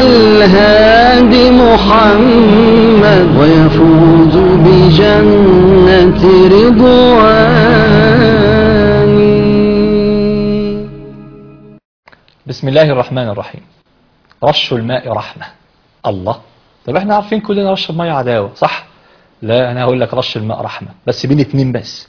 الهادي محمد ويفوز بجنة رضوان بسم الله الرحمن الرحيم رش الماء رحمة الله طب احنا عارفين كلنا رش الماء عداوة صح لا انا هقول لك رش الماء رحمة بس بين اتنين بس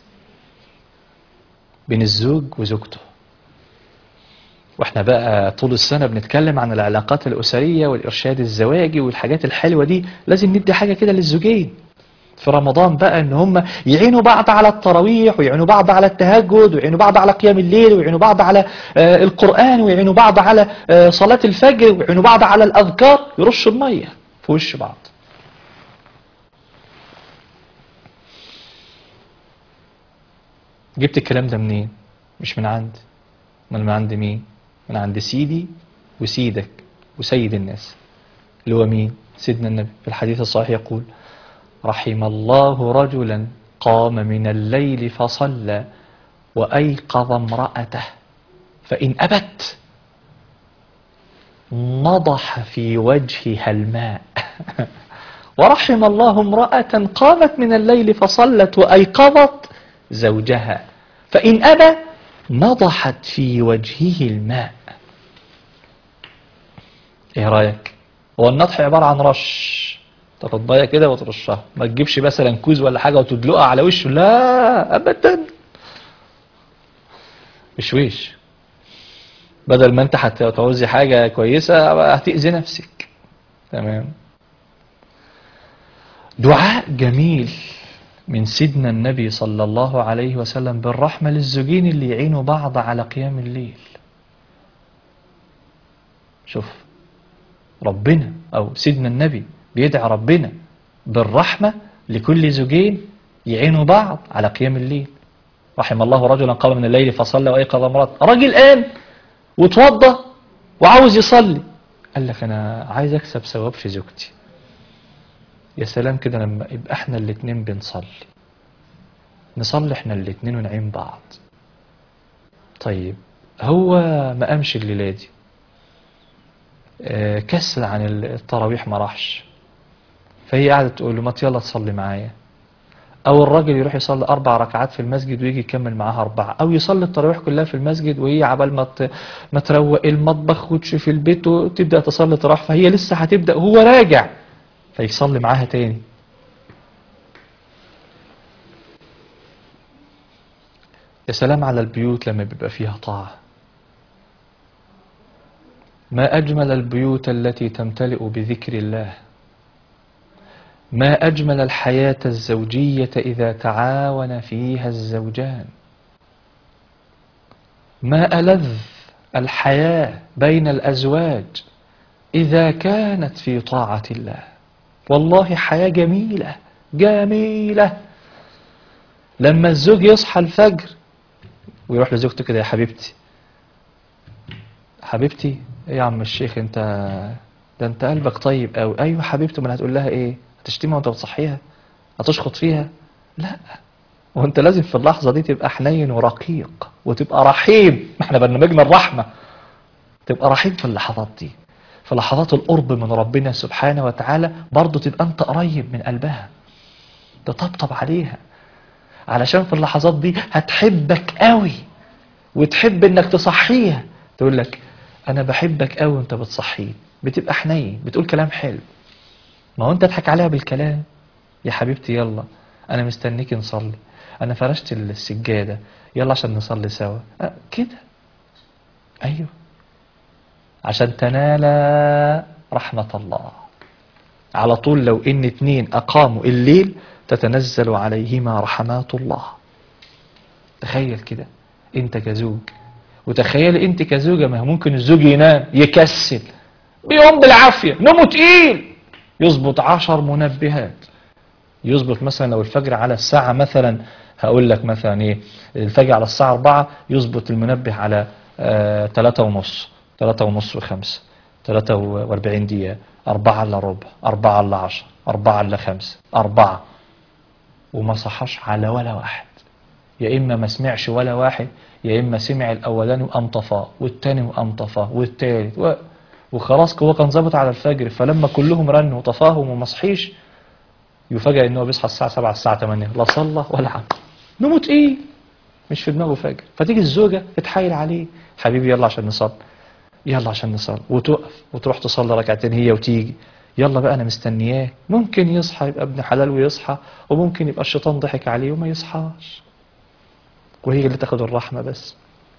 بين الزوج وزوجته واحنا بقى طول السنة بنتكلم عن العلاقات الأسرية والإرشاد الزواجي والحاجات الحلوة دي لازم ندي حاجة كده للزوجين في رمضان بقى ان هم يعينوا بعض على التراويح ويعينوا بعض على التهجد ويعينوا بعض على قيام الليل ويعينوا بعض على آه، القرآن ويعينوا بعض على آه، صلاة الفجر ويعينوا بعض على الأذكار يرشوا المية في وش بعض جبت الكلام ده منين مش من عندي من من عند مين من عند سيدي وسيدك وسيد الناس اللي هو مين سيدنا النبي في الحديث الصحيح يقول رحم الله رجلا قام من الليل فصلى وأيقظ امرأته فإن أبت نضح في وجهها الماء ورحم الله امرأة قامت من الليل فصلت وأيقظت زوجها فإن أبى نضحت في وجهه الماء ايه رأيك هو النضح عبارة عن رش تاخد ميه كده وترشها ما تجيبش مثلا كوز ولا حاجة وتدلقها على وشه لا أبدا مش وش بدل ما انت هتعوزي حاجة كويسة هتأذي نفسك تمام دعاء جميل من سيدنا النبي صلى الله عليه وسلم بالرحمة للزوجين اللي يعينوا بعض على قيام الليل شوف ربنا أو سيدنا النبي بيدعي ربنا بالرحمة لكل زوجين يعينوا بعض على قيام الليل رحم الله رجلا قام من الليل فصلى وأيقظ امرأته راجل قام وتوضى وعاوز يصلي قال لك أنا عايز أكسب ثواب في زوجتي يا سلام كده لما يبقى احنا الاتنين بنصلي نصلي احنا الاتنين ونعين بعض طيب هو ما قامش الليلة دي آه، كسل عن التراويح ما راحش فهي قاعدة تقول له ما يلا تصلي معايا او الراجل يروح يصلي اربع ركعات في المسجد ويجي يكمل معاها اربعة او يصلي التراويح كلها في المسجد وهي عبال ما ت- ما تروق المطبخ وتشوف البيت وتبدأ تصلي تراويح فهي لسه هتبدأ وهو راجع فيصلي معاها تاني يا سلام على البيوت لما بيبقى فيها طاعة ما أجمل البيوت التي تمتلئ بذكر الله ما أجمل الحياة الزوجية إذا تعاون فيها الزوجان ما ألذ الحياة بين الأزواج إذا كانت في طاعة الله والله حياة جميلة جميلة لما الزوج يصحى الفجر ويروح لزوجته كده يا حبيبتي حبيبتي ايه يا عم الشيخ انت ده انت قلبك طيب قوي ايوه حبيبتي ما هتقول لها ايه هتشتمها وانت بتصحيها هتشخط فيها لا وانت لازم في اللحظة دي تبقى حنين ورقيق وتبقى رحيم ما احنا برنامجنا الرحمة تبقى رحيم في اللحظات دي في لحظات القرب من ربنا سبحانه وتعالى برضه تبقى انت قريب من قلبها تطبطب عليها علشان في اللحظات دي هتحبك قوي وتحب انك تصحيها تقول لك انا بحبك قوي وانت بتصحيني بتبقى حنين بتقول كلام حلو ما هو انت تضحك عليها بالكلام يا حبيبتي يلا انا مستنيك نصلي انا فرشت السجادة يلا عشان نصلي سوا أه كده ايوه عشان تنال رحمة الله على طول لو ان اتنين اقاموا الليل تتنزل عليهما رحمات الله تخيل كده انت كزوج وتخيل انت كزوجة ما هو ممكن الزوج ينام يكسل بيقوم بالعافية نومه تقيل يظبط عشر منبهات يظبط مثلا لو الفجر على الساعة مثلا هقول لك مثلا ايه الفجر على الساعة 4 يظبط المنبه على آه 3 ونص 3 ونص وخمسة 43 دقيقة 4 الا ربع 4 الا 10 4 الا 5 4 وما صحاش على ولا واحد يا اما ما سمعش ولا واحد يا اما سمع الاولاني وقام طفاه والتاني وقام طفاه والتالت و... وخلاص هو كان ظابط على الفجر فلما كلهم رنوا وطفاهم وما صحيش يفاجئ ان هو بيصحى الساعه 7 الساعه 8 لا صلى ولا عمل نومه تقيل مش في دماغه فجر فتيجي الزوجه تتحايل عليه حبيبي يلا عشان نصلي يلا عشان نصلي وتقف وتروح تصلي ركعتين هي وتيجي يلا بقى انا مستنياه ممكن يصحى يبقى ابن حلال ويصحى وممكن يبقى الشيطان ضحك عليه وما يصحاش وهي اللي تاخد الرحمه بس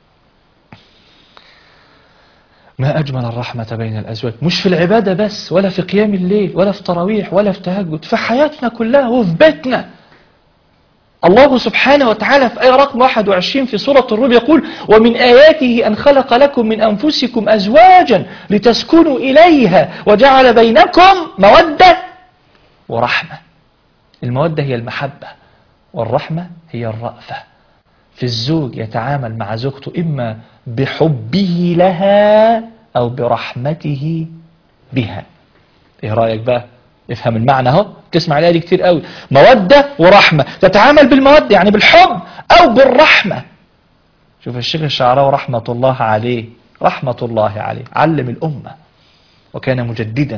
ما أجمل الرحمة بين الأزواج مش في العبادة بس ولا في قيام الليل ولا في تراويح ولا في تهجد في حياتنا كلها وفي بيتنا الله سبحانه وتعالى في آية رقم 21 في سورة الروم يقول ومن آياته أن خلق لكم من أنفسكم أزواجا لتسكنوا إليها وجعل بينكم مودة ورحمة المودة هي المحبة والرحمة هي الرأفة في الزوج يتعامل مع زوجته إما بحبه لها أو برحمته بها إيه رأيك بقى افهم المعنى اهو تسمع الآية دي كتير قوي مودة ورحمة تتعامل بالمودة يعني بالحب أو بالرحمة شوف الشيخ الشعراوي رحمة الله عليه رحمة الله عليه علم الأمة وكان مجددا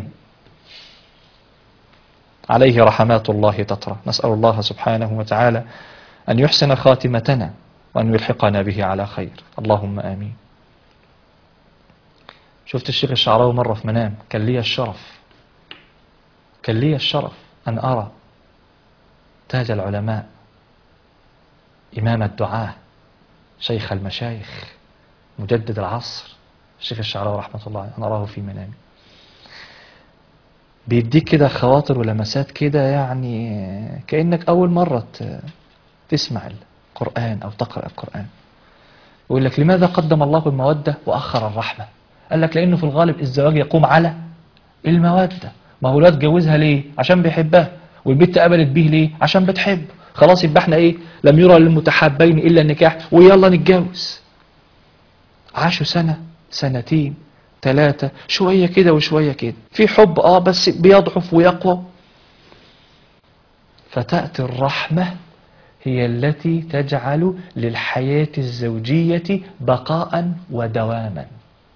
عليه رحمات الله تطرى نسأل الله سبحانه وتعالى أن يحسن خاتمتنا وأن يلحقنا به على خير اللهم آمين شفت الشيخ الشعراوي مرة في منام كان لي الشرف كان لي الشرف أن أرى تاج العلماء إمام الدعاة شيخ المشايخ مجدد العصر الشيخ الشعراوي رحمة الله عليه أنا أراه في منامي بيديك كده خواطر ولمسات كده يعني كأنك أول مرة ت- تسمع القرآن أو تقرأ القرآن يقول لك لماذا قدم الله المودة وأخر الرحمة قال لك لأنه في الغالب الزواج يقوم على المودة ما هو لا اتجوزها ليه عشان بيحبها والبنت قبلت بيه ليه عشان بتحبه خلاص يبقى احنا ايه لم يرى للمتحابين الا النكاح ويلا نتجوز عاشوا سنة سنتين ثلاثة شوية كده وشوية كده في حب اه بس بيضعف ويقوى فتأتي الرحمة هي التي تجعل للحياة الزوجية بقاء ودواما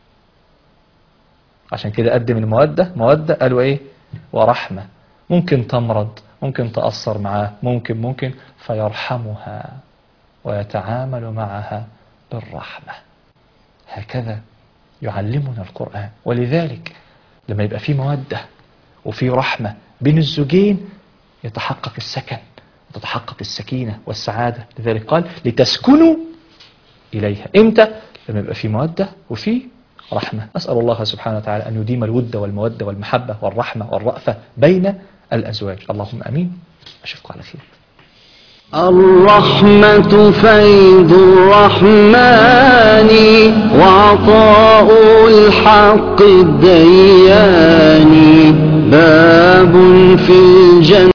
عشان كده قدم المودة مودة قالوا ايه ورحمة ممكن تمرض ممكن تأثر معاه ممكن ممكن فيرحمها ويتعامل معها بالرحمة هكذا يعلمنا القرآن ولذلك لما يبقى في مودة وفي رحمة بين الزوجين يتحقق السكن وتتحقق السكينة والسعادة لذلك قال لتسكنوا إليها إمتى؟ لما يبقى في مودة وفي رحمة أسأل الله سبحانه وتعالى أن يديم الود والمودة والمحبة والرحمة والرأفة بين الأزواج اللهم أمين أشوفكم على خير الرحمة فيض الرحمن وعطاء الحق الديان باب في الجنة